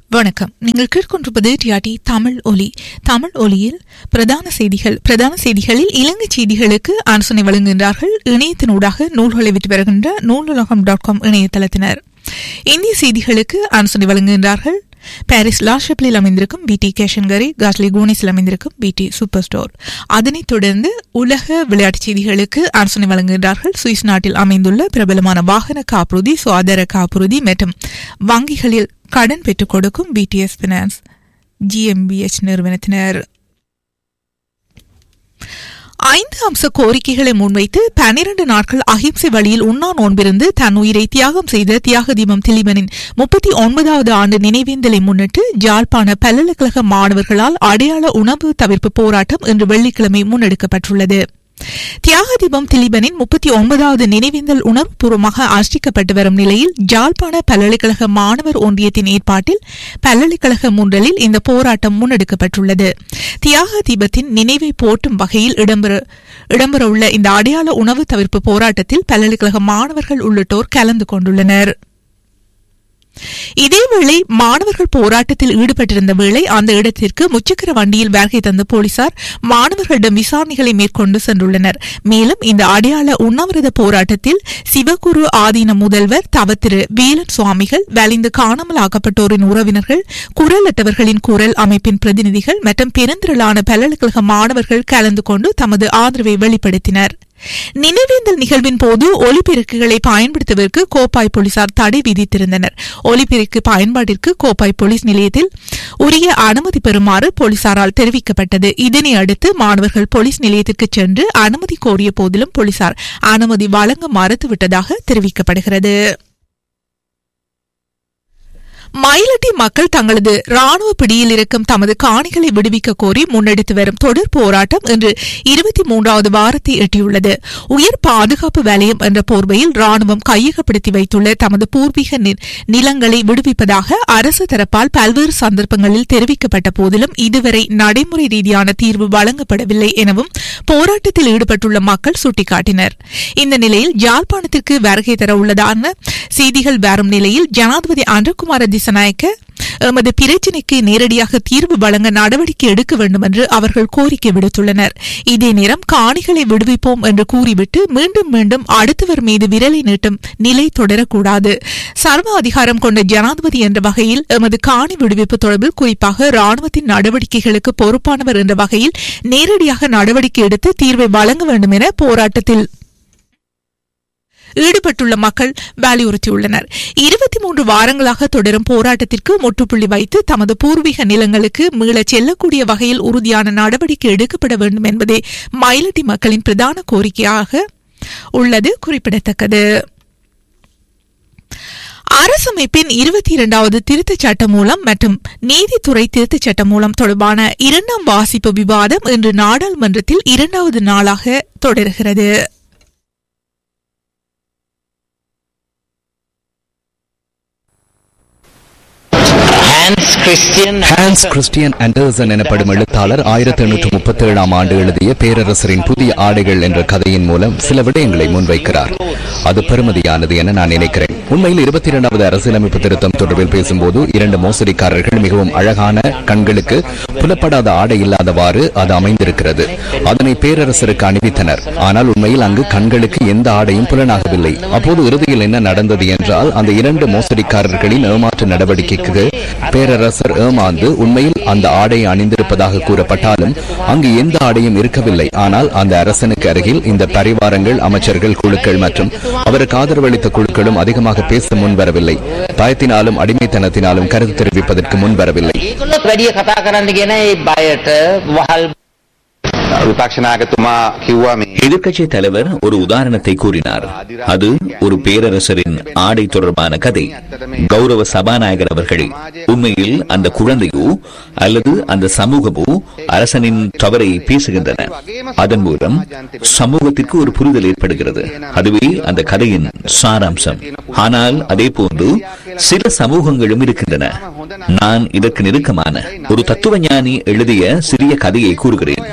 வணக்கம் நீங்கள் கேட்கொண்டிருப்பது டிஆர்டி தமிழ் ஒலி தமிழ் ஒலியில் பிரதான செய்திகள் பிரதான செய்திகளில் இலங்கை செய்திகளுக்கு ஆலோசனை வழங்குகின்றார்கள் இணையத்தினூடாக நூல்களை விற்று வருகின்ற நூலுலகம் டாட் காம் இணையதளத்தினர் இந்திய செய்திகளுக்கு ஆலோசனை வழங்குகின்றார்கள் பாரிஸ் லாஷப்பிளில் அமைந்திருக்கும் பிடி கேஷன்கரி காஸ்லி கோனிஸில் அமைந்திருக்கும் பிடி சூப்பர் ஸ்டோர் அதனைத் தொடர்ந்து உலக விளையாட்டுச் செய்திகளுக்கு ஆலோசனை வழங்குகின்றார்கள் சுவிஸ் நாட்டில் அமைந்துள்ள பிரபலமான வாகன காப்புறுதி சுகாதார காப்புறுதி மற்றும் வங்கிகளில் கடன் பெற்றுக் கொடுக்கும் பிடிஎஸ் பினான்ஸ் ஜிஎம்பிஎச் நிறுவனத்தினர் ஐந்து அம்ச கோரிக்கைகளை முன்வைத்து பன்னிரண்டு நாட்கள் அஹிம்சை வழியில் உண்ணா நோன்பிருந்து தன் உயிரை தியாகம் செய்த தியாக தீபம் திலீபனின் முப்பத்தி ஒன்பதாவது ஆண்டு நினைவேந்தலை முன்னிட்டு ஜாழ்ப்பாண பல்கலைக்கழக மாணவர்களால் அடையாள உணவு தவிர்ப்பு போராட்டம் இன்று வெள்ளிக்கிழமை முன்னெடுக்கப்பட்டுள்ளது தியாக தீபம் திலீபனின் முப்பத்தி ஒன்பதாவது நினைவேந்தல் உணர்வுபூர்வமாக அனுஷ்டிக்கப்பட்டு வரும் நிலையில் ஜாழ்ப்பாண பல்கலைக்கழக மாணவர் ஒன்றியத்தின் ஏற்பாட்டில் பல்கலைக்கழக முன்றலில் இந்த போராட்டம் முன்னெடுக்கப்பட்டுள்ளது தியாக தீபத்தின் நினைவை போற்றும் வகையில் இடம்பெற இடம்பெறவுள்ள இந்த அடையாள உணவு தவிர்ப்பு போராட்டத்தில் பல்கலைக்கழக மாணவர்கள் உள்ளிட்டோர் கலந்து கொண்டுள்ளனர் இதேவேளை மாணவர்கள் போராட்டத்தில் ஈடுபட்டிருந்த வேளை அந்த இடத்திற்கு முச்சக்கர வண்டியில் வருகை தந்த போலீசார் மாணவர்களிடம் விசாரணைகளை மேற்கொண்டு சென்றுள்ளனர் மேலும் இந்த அடையாள உண்ணாவிரத போராட்டத்தில் சிவகுரு ஆதீன முதல்வர் தவத்திரு வேலன் சுவாமிகள் வலிந்து காணாமல் ஆக்கப்பட்டோரின் உறவினர்கள் குரல் அட்டவர்களின் குரல் அமைப்பின் பிரதிநிதிகள் மற்றும் பெருந்திரளான பல்கலைக்கழக மாணவர்கள் கலந்து கொண்டு தமது ஆதரவை வெளிப்படுத்தினர் நினைவேந்தல் நிகழ்வின் போது ஒலிபெருக்குகளை பயன்படுத்துவதற்கு கோப்பாய் போலீசார் தடை விதித்திருந்தனர் ஒலிபெருக்கு பயன்பாட்டிற்கு கோப்பாய் போலீஸ் நிலையத்தில் உரிய அனுமதி பெறுமாறு போலீசாரால் தெரிவிக்கப்பட்டது இதனை அடுத்து மாணவர்கள் போலீஸ் நிலையத்திற்கு சென்று அனுமதி கோரிய போதிலும் போலீசார் அனுமதி வழங்க மறுத்துவிட்டதாக தெரிவிக்கப்படுகிறது மயிலட்டி மக்கள் தங்களது ராணுவ பிடியில் இருக்கும் தமது காணிகளை விடுவிக்க கோரி முன்னெடுத்து வரும் தொடர் போராட்டம் இன்று இருபத்தி மூன்றாவது வாரத்தை எட்டியுள்ளது உயர் பாதுகாப்பு வலயம் என்ற போர்வையில் ராணுவம் கையகப்படுத்தி வைத்துள்ள தமது பூர்வீக நிலங்களை விடுவிப்பதாக அரசு தரப்பால் பல்வேறு சந்தர்ப்பங்களில் தெரிவிக்கப்பட்ட போதிலும் இதுவரை நடைமுறை ரீதியான தீர்வு வழங்கப்படவில்லை எனவும் போராட்டத்தில் ஈடுபட்டுள்ள மக்கள் சுட்டிக்காட்டினர் இந்த நிலையில் யாழ்ப்பாணத்திற்கு வருகை தர உள்ளதான செய்திகள் வரும் நிலையில் ஜனாதிபதி அன்றகுமார திசநாயக்க எமது பிரச்சினைக்கு நேரடியாக தீர்வு வழங்க நடவடிக்கை எடுக்க வேண்டும் என்று அவர்கள் கோரிக்கை விடுத்துள்ளனர் இதே நேரம் காணிகளை விடுவிப்போம் என்று கூறிவிட்டு மீண்டும் மீண்டும் அடுத்தவர் மீது விரலை நீட்டும் நிலை தொடரக்கூடாது சர்வ அதிகாரம் கொண்ட ஜனாதிபதி என்ற வகையில் எமது காணி விடுவிப்பு தொடர்பில் குறிப்பாக ராணுவத்தின் நடவடிக்கைகளுக்கு பொறுப்பானவர் என்ற வகையில் நேரடியாக நடவடிக்கை எடுத்து தீர்வை வழங்க வேண்டும் என போராட்டத்தில் ஈடுபட்டுள்ள மக்கள் வலியுறுத்தியுள்ளனர் இருபத்தி மூன்று வாரங்களாக தொடரும் போராட்டத்திற்கு முற்றுப்புள்ளி வைத்து தமது பூர்வீக நிலங்களுக்கு மீளச் செல்லக்கூடிய வகையில் உறுதியான நடவடிக்கை எடுக்கப்பட வேண்டும் என்பதே மயிலட்டி மக்களின் பிரதான கோரிக்கையாக உள்ளது குறிப்பிடத்தக்கது அரசமைப்பின் இருபத்தி இரண்டாவது திருத்தச் சட்டம் மூலம் மற்றும் நீதித்துறை திருத்தச் சட்டம் மூலம் தொடர்பான இரண்டாம் வாசிப்பு விவாதம் இன்று நாடாளுமன்றத்தில் இரண்டாவது நாளாக தொடர்கிறது ஹான்ஸ் கிறிஸ்டியன் ஆண்டர்சன் எனப்படும் எழுத்தாளர் ஆயிரத்தி எண்ணூற்று முப்பத்தி ஏழாம் ஆண்டு எழுதிய பேரரசரின் புதிய ஆடைகள் என்ற கதையின் மூலம் சில விடயங்களை முன்வைக்கிறார் அது பெருமதியானது என நான் நினைக்கிறேன் உண்மையில் இருபத்தி இரண்டாவது அரசியலமைப்பு திருத்தம் தொடர்பில் பேசும்போது இரண்டு மோசடிக்காரர்கள் மிகவும் அழகான கண்களுக்கு புலப்படாத ஆடை இல்லாதவாறு அது அமைந்திருக்கிறது அதனை பேரரசருக்கு அணிவித்தனர் ஆனால் உண்மையில் அங்கு கண்களுக்கு எந்த ஆடையும் புலனாகவில்லை அப்போது இறுதியில் என்ன நடந்தது என்றால் அந்த இரண்டு மோசடிக்காரர்களின் ஏமாற்று நடவடிக்கைக்கு பேரரசர் ஏமாந்து உண்மையில் அந்த ஆடை அணிந்திருப்பதாக கூறப்பட்டாலும் அங்கு எந்த ஆடையும் இருக்கவில்லை ஆனால் அந்த அரசனுக்கு அருகில் இந்த பரிவாரங்கள் அமைச்சர்கள் குழுக்கள் மற்றும் அவருக்கு ஆதரவளித்த குழுக்களும் அதிகமாக பேச முன்வரவில்லை பயத்தினாலும் அடிமைத்தனத்தினாலும் கருத்து தெரிவிப்பதற்கு முன்வரவில்லை ඒගොල්ලොත් වැඩිය කතා කරන්න ගෙන ඒ බයට වහල් විපක්ෂ නායකතුමා කිව්වා මේ எதிர்க்கட்சி தலைவர் ஒரு உதாரணத்தை கூறினார் அது ஒரு பேரரசரின் ஆடை தொடர்பான கதை கௌரவ சபாநாயகர் அவர்கள் உண்மையில் அந்த குழந்தையோ அல்லது அந்த சமூகமோ அரசனின் தவறை பேசுகின்றன அதன் மூலம் சமூகத்திற்கு ஒரு புரிதல் ஏற்படுகிறது அதுவே அந்த கதையின் சாராம்சம் ஆனால் அதே போன்று சில சமூகங்களும் இருக்கின்றன நான் இதற்கு நெருக்கமான ஒரு தத்துவ ஞானி எழுதிய சிறிய கதையை கூறுகிறேன் ஒமி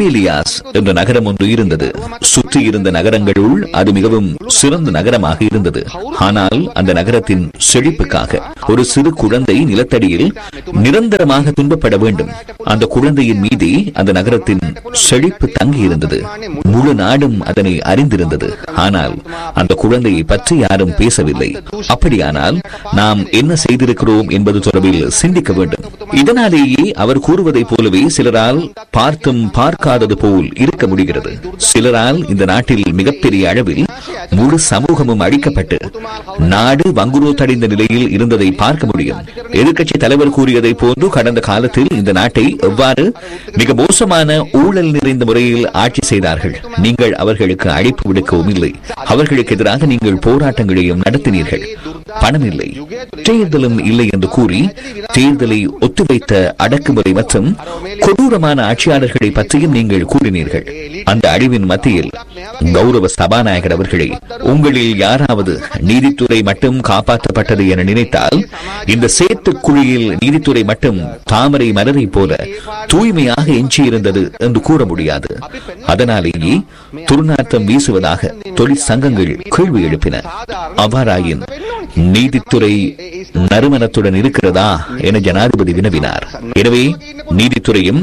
உமேலியாஸ் என்ற நகரம் ஒன்று இருந்தது சுற்றி இருந்த நகரங்களுள் அது மிகவும் சிறந்த நகரமாக இருந்தது ஆனால் அந்த நகரத்தின் செழிப்புக்காக ஒரு சிறு குழந்தை நிலத்தடியில் நிரந்தரமாக துன்பப்பட வேண்டும் அந்த குழந்தையின் மீதே அந்த நகரத்தின் செழிப்பு தங்கி இருந்தது முழு நாடும் அதனை அறிந்திருந்தது ஆனால் அந்த குழந்தையை பற்றி யாரும் பேசவில்லை அப்படியானால் நாம் என்ன செய்திருக்கிறோம் என்பது தொடர்பில் சிந்திக்க வேண்டும் இதனாலேயே அவர் கூறுவதைப் போலவே சிலரால் பார்த்தும் பார்க்காதது போல் இருக்க முடிகிறது சிலரால் இந்த நாட்டில் மிகப்பெரிய அளவில் முழு சமூகமும் அழிக்கப்பட்டு நாடு வங்குரோத்தடைந்த நிலையில் இருந்ததை பார்க்க முடியும் எதிர்க்கட்சி தலைவர் கூறியதை போன்று கடந்த காலத்தில் இந்த நாட்டை எவ்வாறு மிக மோசமான ஊழல் நிறைந்த முறையில் ஆட்சி செய்தார்கள் நீங்கள் அவர்களுக்கு அழைப்பு விடுக்கவும் இல்லை அவர்களுக்கு எதிராக நீங்கள் போராட்டங்களையும் நடத்தினீர்கள் பணம் இல்லை தேர்தலும் இல்லை என்று கூறி தேர்தலை ஒத்திவைத்த அடக்குமுறை மற்றும் கொடூரமான ஆட்சியாளர்களை பற்றியும் நீங்கள் கூறினீர்கள் அந்த அழிவின் மத்தியில் கௌரவ சபாநாயகர் அவர்களே உங்களில் யாராவது நீதித்துறை மட்டும் காப்பாற்றப்பட்டது என நினைத்தால் இந்த சேத்து குழியில் நீதித்துறை மட்டும் தாமரை மலரை போல தூய்மையாக எஞ்சியிருந்தது என்று கூற முடியாது அதனாலேயே துர்நாற்றம் வீசுவதாக தொழிற்சங்கங்கள் கேள்வி எழுப்பின அவ்வாறாயின் நீதித்துறை நறுமணத்துடன் இருக்கிறதா என ஜனாதிபதி வினவினார் எனவே நீதித்துறையும்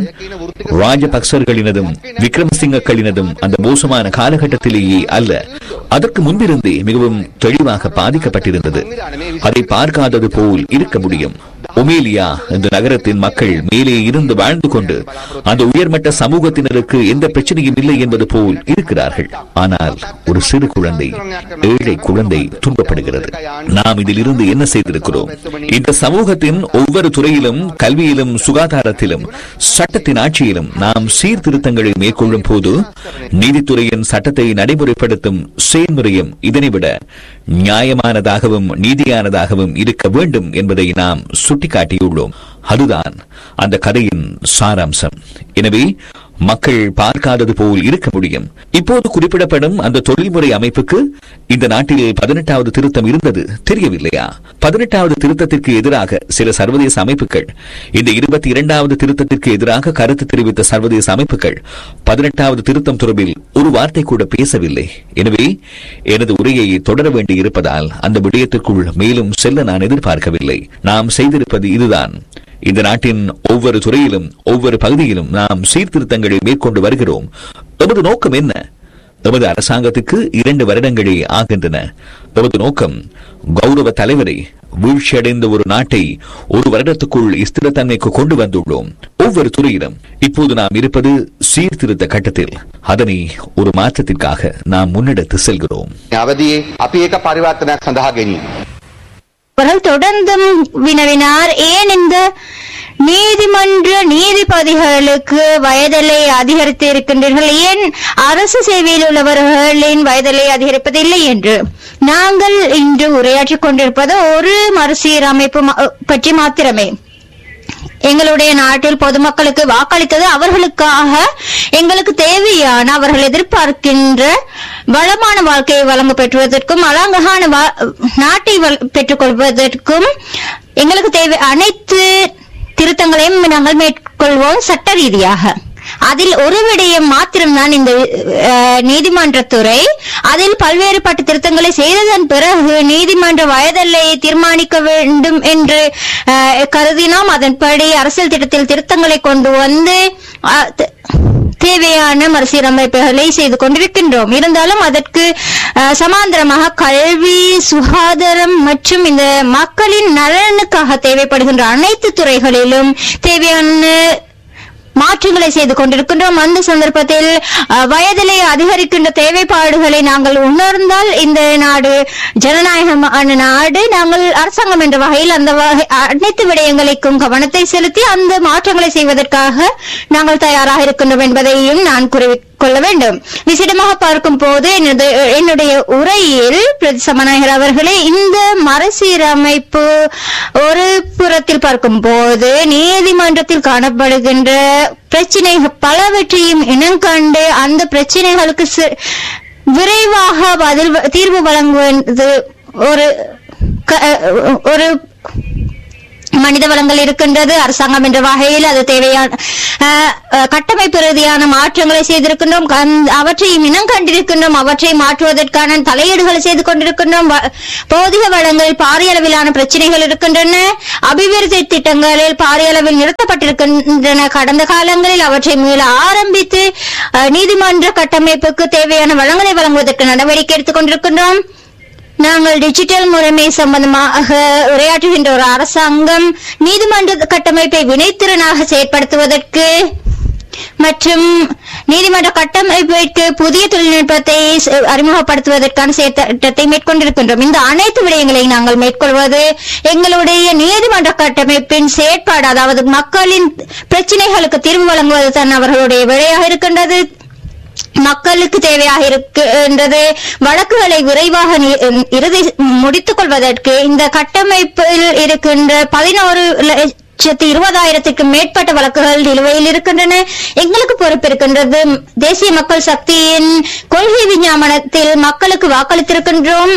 ராஜபக்சர்களினதும் விக்ரமசிங்கக்களினதும் அந்த மோசமான காலகட்டத்திலேயே அல்ல அதற்கு முன்பிருந்தே மிகவும் தெளிவாக பாதிக்கப்பட்டிருந்தது அதை பார்க்காதது போல் இருக்க முடியும் ஒமேலியா என்ற நகரத்தின் மக்கள் மேலே இருந்து வாழ்ந்து கொண்டு அந்த உயர்மட்ட சமூகத்தினருக்கு எந்த பிரச்சனையும் இல்லை என்பது போல் இருக்கிறார்கள் ஆனால் ஒரு சிறு குழந்தை ஏழை குழந்தை துன்பப்படுகிறது நாம் இதில் இருந்து என்ன செய்திருக்கிறோம் இந்த சமூகத்தின் ஒவ்வொரு துறையிலும் கல்வியிலும் சுகாதாரத்திலும் சட்டத்தின் ஆட்சியிலும் நாம் சீர்திருத்தங்களை மேற்கொள்ளும் போது நீதித்துறையின் சட்டத்தை நடைமுறைப்படுத்தும் செயல்முறையும் இதனை விட நியாயமானதாகவும் நீதியானதாகவும் இருக்க வேண்டும் என்பதை நாம் சுட்டிக்காட்டியுள்ளோம் அதுதான் அந்த கதையின் சாராம்சம் எனவே மக்கள் பார்க்காதது போல் இருக்க முடியும் இப்போது குறிப்பிடப்படும் அந்த தொழில்முறை அமைப்புக்கு இந்த நாட்டில் பதினெட்டாவது திருத்தம் இருந்தது தெரியவில்லையா பதினெட்டாவது திருத்தத்திற்கு எதிராக சில சர்வதேச அமைப்புகள் இந்த இருபத்தி இரண்டாவது திருத்தத்திற்கு எதிராக கருத்து தெரிவித்த சர்வதேச அமைப்புகள் பதினெட்டாவது திருத்தம் தொடர்பில் ஒரு வார்த்தை கூட பேசவில்லை எனவே எனது உரையை தொடர வேண்டி இருப்பதால் அந்த விடயத்திற்குள் மேலும் செல்ல நான் எதிர்பார்க்கவில்லை நாம் செய்திருப்பது இதுதான் இந்த நாட்டின் ஒவ்வொரு துறையிலும் ஒவ்வொரு பகுதியிலும் நாம் சீர்திருத்தங்களை மேற்கொண்டு வருகிறோம் எமது நோக்கம் என்ன எமது அரசாங்கத்துக்கு இரண்டு வருடங்களே ஆகின்றன எமது நோக்கம் கௌரவ தலைவரை வீழ்ச்சியடைந்த ஒரு நாட்டை ஒரு வருடத்துக்குள் ஸ்திரத்தன்மைக்கு கொண்டு வந்துள்ளோம் ஒவ்வொரு துறையிலும் இப்போது நாம் இருப்பது சீர்திருத்த கட்டத்தில் அதனை ஒரு மாற்றத்திற்காக நாம் முன்னெடுத்து செல்கிறோம் අවදී අපි ඒක පරිවර්තනයක් සඳහා ගෙනීම. அவர்கள் தொடர்ந்தும் வினவினார் ஏன் இந்த நீதிமன்ற நீதிபதிகளுக்கு வயதலை அதிகரித்து இருக்கின்றீர்கள் ஏன் அரசு சேவையில் உள்ளவர்களின் வயதலை அதிகரிப்பதில்லை என்று நாங்கள் இன்று உரையாற்றிக் கொண்டிருப்பது ஒரு மறுசீரமைப்பு மா- பற்றி மாத்திரமே எங்களுடைய நாட்டில் பொதுமக்களுக்கு வாக்களித்தது அவர்களுக்காக எங்களுக்கு தேவையான அவர்கள் எதிர்பார்க்கின்ற வளமான வாழ்க்கையை வழங்க பெற்றுவதற்கும் அழகான வா- நாட்டை வள- பெற்றுக்கொள்வதற்கும் எங்களுக்கு தேவை அனைத்து திருத்தங்களையும் நாங்கள் மேற்கொள்வோம் சட்ட ரீதியாக அதில் ஒரு விடயம் மாத்திரம்தான் இந்த அஹ், நீதிமன்றத்துறை அதில் பல்வேறுபட்ட திருத்தங்களை செய்ததன் பிறகு நீதிமன்ற வயதெல்லையை தீர்மானிக்க வேண்டும் என்று அஹ், கருதினோம் அதன்படி அரசியல் திட்டத்தில் திருத்தங்களை கொண்டு வந்து அஹ், த- தேவையான மறுசீரமைப்புகளை செய்து கொண்டிருக்கின்றோம் இருந்தாலும் அதற்கு அஹ், சமாந்தரமாக கல்வி சுகாதாரம் மற்றும் இந்த மக்களின் நலனுக்காக தேவைப்படுகின்ற அனைத்து துறைகளிலும் தேவையான மாற்றங்களை செய்து கொண்டிருக்கின்றோம் அந்த சந்தர்ப்பத்தில் அஹ், வயதிலே அதிகரிக்கின்ற தேவைப்பாடுகளை நாங்கள் உணர்ந்தால் இந்த நாடு ஜனநாயகமான நாடு நாங்கள் அரசாங்கம் என்ற வகையில் அந்த வகை அனைத்து விடயங்களுக்கும் கவனத்தை செலுத்தி அந்த மாற்றங்களை செய்வதற்காக நாங்கள் தயாராக இருக்கின்றோம் என்பதையும் நான் குறிக்கொள்ள வேண்டும் விசேடமாக பார்க்கும் போது எனது என்னுடைய உரையில் பிரதி சபாநாயகர் அவர்களே இந்த மறுசீரமைப்பு ஒரு புறத்தில் பார்க்கும் போது நீதிமன்றத்தில் காணப்படுகின்ற பிரச்சனைகள் பலவற்றையும் இனங்கண்டு அந்த பிரச்சனைகளுக்கு சி- விரைவாக பதில் வ- தீர்வு வழங்குவது ஒரு க- ஒரு மனித வளங்கள் இருக்கின்றது அரசாங்கம் என்ற வகையில் அது தேவையான அஹ், அஹ், கட்டமைப்பு ரீதியான மாற்றங்களை செய்திருக்கின்றோம் கந்- அவற்றை இனம் கண்டிருக்கின்றோம் அவற்றை மாற்றுவதற்கான தலையீடுகளை செய்து கொண்டிருக்கின்றோம் வ- பௌதிக வளங்களில் பாரிய அளவிலான பிரச்சனைகள் இருக்கின்றன அபிவிருத்தி திட்டங்களில் பாரிய அளவில் நிறுத்தப்பட்டிருக்கின்றன கடந்த காலங்களில் அவற்றை மீள ஆரம்பித்து அஹ், நீதிமன்ற கட்டமைப்புக்கு தேவையான வளங்களை வழங்குவதற்கு நடவடிக்கை எடுத்துக் கொண்டிருக்கின்றோம் நாங்கள் டிஜிட்டல் முறைமை சம்பந்தமாக உரையாற்றுகின்ற ஒரு அரசாங்கம் நீதிமன்ற கட்டமைப்பை வினைத்திறனாக செயற்படுத்துவதற்கு மற்றும் நீதிமன்ற கட்டமைப்பிற்கு புதிய தொழில்நுட்பத்தை ச- அறிமுகப்படுத்துவதற்கான செயற்திட்டத்தை மேற்கொண்டிருக்கின்றோம் இந்த அனைத்து விடயங்களை நாங்கள் மேற்கொள்வது எங்களுடைய நீதிமன்ற கட்டமைப்பின் செயற்பாடு அதாவது மக்களின் பிரச்சனைகளுக்கு தீர்வு வழங்குவது தான் அவர்களுடைய விடையாக இருக்கின்றது மக்களுக்கு தேவையாக இருக்கின்றது வழக்குகளை விரைவாக நி- இறுதி முடித்துக் கொள்வதற்கு இந்த கட்டமைப்பில் இருக்கின்ற பதினோரு லட்சத்தி இருபதாயிரத்துக்கும் மேற்பட்ட வழக்குகள் நிலுவையில் இருக்கின்றன எங்களுக்கு பொறுப்பு இருக்கின்றது தேசிய மக்கள் சக்தியின் கொள்கை விஞ்ஞாபனத்தில் மக்களுக்கு வாக்களித்திருக்கின்றோம்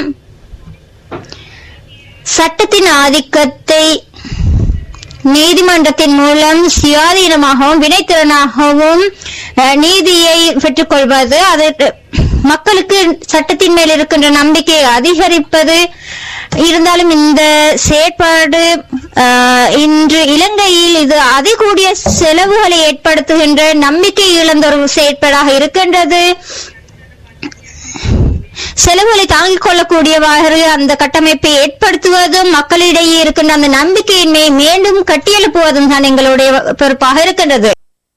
சட்டத்தின் ஆதிக்கத்தை நீதிமன்றத்தின் மூலம் சுயாதீனமாகவும் வினைத்திறனாகவும் அஹ், நீதியை பெற்றுக்கொள்வது அது மக்களுக்கு சட்டத்தின் மேல் இருக்கின்ற நம்பிக்கையை அதிகரிப்பது இருந்தாலும் இந்த செயற்பாடு அஹ், இன்று இலங்கையில் இது அதிகூடிய செலவுகளை ஏற்படுத்துகின்ற நம்பிக்கை இழந்த ஒரு செயற்பாடாக இருக்கின்றது செலவுகளை தாங்கிக் கொள்ளக்கூடியவாறு அந்த கட்டமைப்பை ஏற்படுத்துவதும் மக்களிடையே இருக்கின்ற அந்த நம்பிக்கையின்மை மீண்டும் கட்டியெழுப்புவதும் தான் எங்களுடைய பொறுப்பாக இருக்கின்றது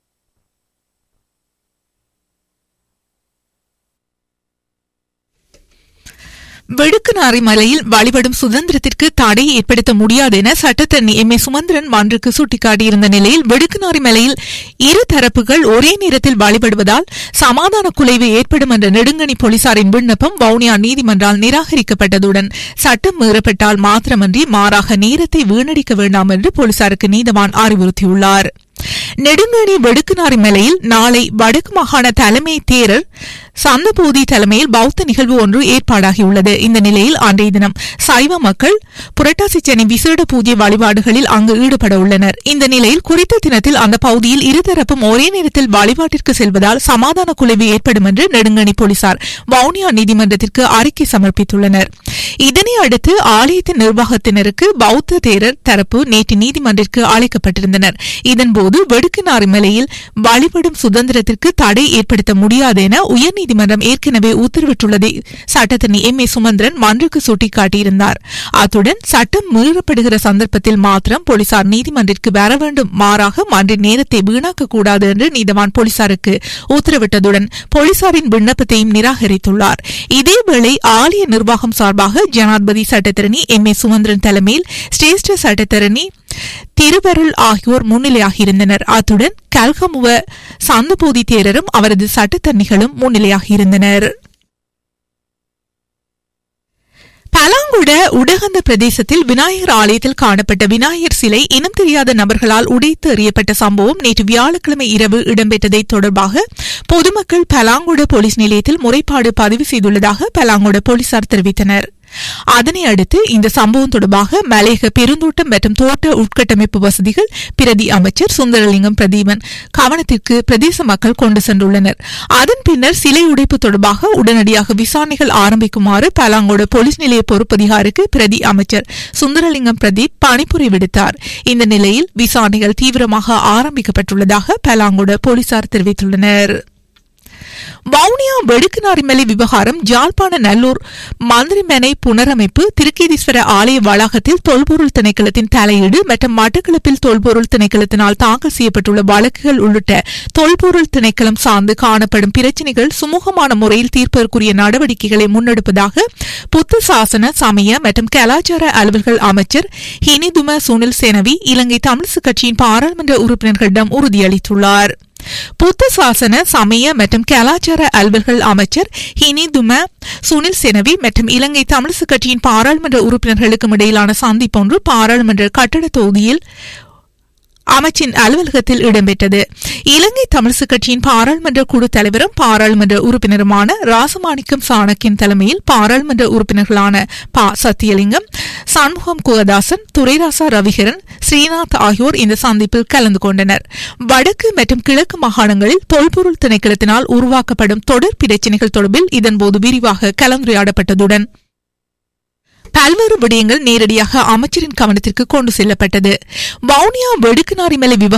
வெடுக்குநாரி மலையில் வழிபடும் சுதந்திரத்திற்கு தடை ஏற்படுத்த முடியாது என சட்டத்தரணி எம் ஏ சுமந்திரன் மன்றுக்கு சுட்டிக்காட்டியிருந்த நிலையில் வெடுக்குநாரி மலையில் இரு தரப்புகள் ஒரே நேரத்தில் வழிபடுவதால் சமாதான குலைவு ஏற்படும் என்ற நெடுங்கணி போலீசாரின் விண்ணப்பம் வவுனியா நீதிமன்றால் நிராகரிக்கப்பட்டதுடன் சட்டம் மீறப்பட்டால் மாத்திரமன்றி மாறாக நேரத்தை வீணடிக்க வேண்டாம் என்று போலீசாருக்கு நீதவான் அறிவுறுத்தியுள்ளார் நெடுங்கணி வெடுக்குநாரி மலையில் நாளை வடக்கு மாகாண தலைமை தேரர் சந்தபோதி தலைமையில் பௌத்த நிகழ்வு ஒன்று ஏற்பாடாகியுள்ளது இந்த நிலையில் அன்றைய தினம் சைவ மக்கள் புரட்டாசி சனி விசேட பூஜை வழிபாடுகளில் அங்கு ஈடுபட உள்ளனர் இந்த நிலையில் குறித்த தினத்தில் அந்த பகுதியில் இருதரப்பும் ஒரே நேரத்தில் வழிபாட்டிற்கு செல்வதால் சமாதான குலைவு ஏற்படும் என்று நெடுங்கணி போலீசார் வவுனியா நீதிமன்றத்திற்கு அறிக்கை சமர்ப்பித்துள்ளனர் இதனை அடுத்து ஆலயத்தின் நிர்வாகத்தினருக்கு பௌத்த தேரர் தரப்பு நேற்று நீதிமன்றிற்கு அழைக்கப்பட்டிருந்தனர் இதன்போது வெடுக்குநாறு மலையில் வழிபடும் சுதந்திரத்திற்கு தடை ஏற்படுத்த முடியாது என உயர்நீதிமன்றம் ஏற்கனவே உத்தரவிட்டுள்ளதை சட்டத்தரணி எம் ஏ சுமந்திரன் மன்றுக்கு சுட்டிக்காட்டியிருந்தார் அத்துடன் சட்டம் மீறப்படுகிற சந்தர்ப்பத்தில் மாத்திரம் போலீசார் நீதிமன்றிற்கு வர வேண்டும் மாறாக மன்றின் நேரத்தை வீணாக்க கூடாது என்று நீதவான் போலீசாருக்கு உத்தரவிட்டதுடன் போலீசாரின் விண்ணப்பத்தையும் நிராகரித்துள்ளார் இதேவேளை ஆலய நிர்வாகம் சார்பாக ஜனாதிபதி சட்டத்தரணி எம் ஏ சுமந்திரன் தலைமையில் சிரேஷ்ட சட்டத்தரணி திருவருள் ஆகியோர் முன்னிலையாகியிருந்தனர் அத்துடன் கல்கமுவ சந்தபோதி தேரரும் அவரது சட்டத்தரணிகளும் முன்னிலையாகியிருந்தனர் பலாங்குட உடகந்த பிரதேசத்தில் விநாயகர் ஆலயத்தில் காணப்பட்ட விநாயகர் சிலை இனம் தெரியாத நபர்களால் உடைத்து எறியப்பட்ட சம்பவம் நேற்று வியாழக்கிழமை இரவு இடம்பெற்றதை தொடர்பாக பொதுமக்கள் பலாங்குட போலீஸ் நிலையத்தில் முறைப்பாடு பதிவு செய்துள்ளதாக பலாங்குட போலீசார் தெரிவித்தனர் அதனை அடுத்து இந்த சம்பவம் தொடர்பாக மலையக பெருந்தோட்டம் மற்றும் தோட்ட உட்கட்டமைப்பு வசதிகள் பிரதி அமைச்சர் சுந்தரலிங்கம் பிரதீபன் கவனத்திற்கு பிரதேச மக்கள் கொண்டு சென்றுள்ளனர் அதன் பின்னர் சிலை உடைப்பு தொடர்பாக உடனடியாக விசாரணைகள் ஆரம்பிக்குமாறு பலாங்கோடு போலீஸ் நிலைய பொறுப்பதிகாருக்கு பிரதி அமைச்சர் சுந்தரலிங்கம் பிரதீப் பணிப்புரை விடுத்தார் இந்த நிலையில் விசாரணைகள் தீவிரமாக ஆரம்பிக்கப்பட்டுள்ளதாக பலாங்கோடு போலீசார் தெரிவித்துள்ளனர் வவுனியா வெடுக்குநாரிமலை விவகாரம் ஜாழ்ப்பாண நல்லூர் மந்திரிமனை புனரமைப்பு திருக்கேதீஸ்வர ஆலய வளாகத்தில் தொல்பொருள் திணைக்களத்தின் தலையீடு மற்றும் மட்டக்களப்பில் தொல்பொருள் திணைக்களத்தினால் தாக்கல் செய்யப்பட்டுள்ள வழக்குகள் உள்ளிட்ட தொல்பொருள் திணைக்களம் சார்ந்து காணப்படும் பிரச்சினைகள் சுமூகமான முறையில் தீர்ப்பதற்குரிய நடவடிக்கைகளை முன்னெடுப்பதாக புத்த சாசன சமய மற்றும் கலாச்சார அலுவல்கள் அமைச்சர் ஹினிதும சுனில் சேனவி இலங்கை தமிழிசு கட்சியின் பாராளுமன்ற உறுப்பினர்களிடம் உறுதியளித்துள்ளார் புத்த சாசன சமய மற்றும் கலாச்சார அலுவல்கள் அமைச்சர் ஹினி தும சுனில் செனவி மற்றும் இலங்கை தமிழிசு கட்சியின் பாராளுமன்ற உறுப்பினர்களுக்கும் இடையிலான சந்திப்பொன்று பாராளுமன்ற கட்டட தொகுதியில் அமைச்சின் அலுவலகத்தில் இடம்பெற்றது இலங்கை தமிழிசு கட்சியின் பாராளுமன்ற குழு தலைவரும் பாராளுமன்ற உறுப்பினருமான ராசமாணிக்கம் சாணக்கின் தலைமையில் பாராளுமன்ற உறுப்பினர்களான ப சத்தியலிங்கம் சண்முகம் குகதாசன் துரைராசா ரவிகரன் ஸ்ரீநாத் ஆகியோர் இந்த சந்திப்பில் கலந்து கொண்டனர் வடக்கு மற்றும் கிழக்கு மாகாணங்களில் தொல்பொருள் திணைக்களத்தினால் உருவாக்கப்படும் தொடர் பிரச்சினைகள் தொடர்பில் இதன்போது விரிவாக கலந்துரையாடப்பட்டதுடன் பல்வேறு விடயங்கள் நேரடியாக அமைச்சரின் கவனத்திற்கு கொண்டு செல்லப்பட்டது வவுனியா வெடுக்குநாரிமலை விவகாரம்